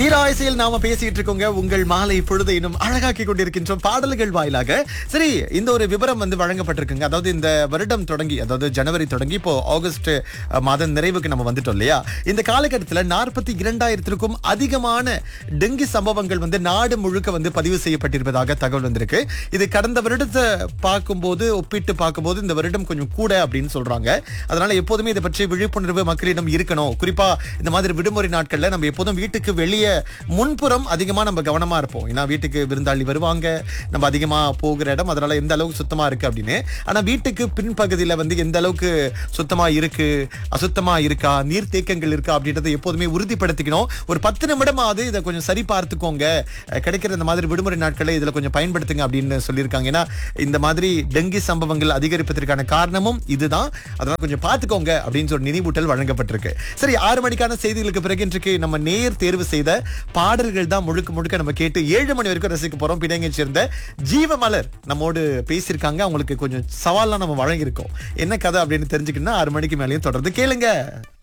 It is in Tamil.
தீராயசையில் நாம பேசிட்டு இருக்கோங்க உங்கள் மாலை பொழுதை இன்னும் அழகாக்கி கொண்டிருக்கின்றோம் பாடல்கள் வாயிலாக சரி இந்த ஒரு விவரம் வந்து வழங்கப்பட்டிருக்குங்க அதாவது இந்த வருடம் தொடங்கி அதாவது ஜனவரி தொடங்கி இப்போ ஆகஸ்ட் அஹ், மாதம் நிறைவுக்கு நம்ம வந்துட்டோம் இல்லையா இந்த காலகட்டத்தில் நாற்பத்தி இரண்டாயிரத்திற்கும் அதிகமான டெங்கி சம்பவங்கள் வந்து நாடு முழுக்க வந்து பதிவு செய்யப்பட்டிருப்பதாக தகவல் வந்திருக்கு இது கடந்த வருடத்தை பார்க்கும்போது ஒப்பிட்டு பார்க்கும்போது இந்த வருடம் கொஞ்சம் கூட அப்படின்னு சொல்றாங்க அதனால எப்போதுமே இதை பற்றி விழிப்புணர்வு மக்களிடம் இருக்கணும் குறிப்பா இந்த மாதிரி விடுமுறை நாட்கள்ல நம்ம எப்போதும் வீட்டுக்கு வெளியே முன்புறம் அதிகமா நம்ம கவனமா இருப்போம் ஏன்னா வீட்டுக்கு விருந்தாளி வருவாங்க நம்ம அதிகமா போகிற இடம் அதனால எந்த அளவுக்கு சுத்தமா இருக்கு அப்படின்னு ஆனா வீட்டுக்கு பின்பகுதியில வந்து எந்த அளவுக்கு சுத்தமா இருக்கு அசுத்தமா இருக்கா நீர் தேக்கங்கள் இருக்கா அப்படின்றத எப்போதுமே உறுதிப்படுத்திக்கணும் ஒரு பத்து நிமிடமாவது இதை கொஞ்சம் சரி பார்த்துக்கோங்க அஹ் கிடைக்கிற இந்த மாதிரி விடுமுறை நாட்களை இதுல கொஞ்சம் பயன்படுத்துங்க அப்படின்னு சொல்லியிருக்காங்க ஏன்னா இந்த மாதிரி டெங்கி சம்பவங்கள் அதிகரிப்பதற்கான காரணமும் இதுதான் அதனால கொஞ்சம் பார்த்துக்கோங்க அப்படின்னு சொல்லி நினைவூட்டல் வழங்கப்பட்டிருக்கு சரி ஆறு மணிக்கான செய்திகளுக்கு பிறகு இன்றைக்கு நம்ம நேர் தேர்வு செய்த பாடல்கள் தான் முழுக்க முழுக்க நம்ம கேட்டு ஏழு மணி வரைக்கும் ரசிக்க போறோம் பிணைங்கை சேர்ந்த ஜீவமலர் நம்மோடு பேசியிருக்காங்க அவங்களுக்கு கொஞ்சம் சவால்லாம் நம்ம வழங்கியிருக்கோம் என்ன கதை அப்படின்னு தெரிஞ்சுக்கணும்னா ஆறு மணிக்கு மேலேயும் தொடர்ந்து கேளுங்க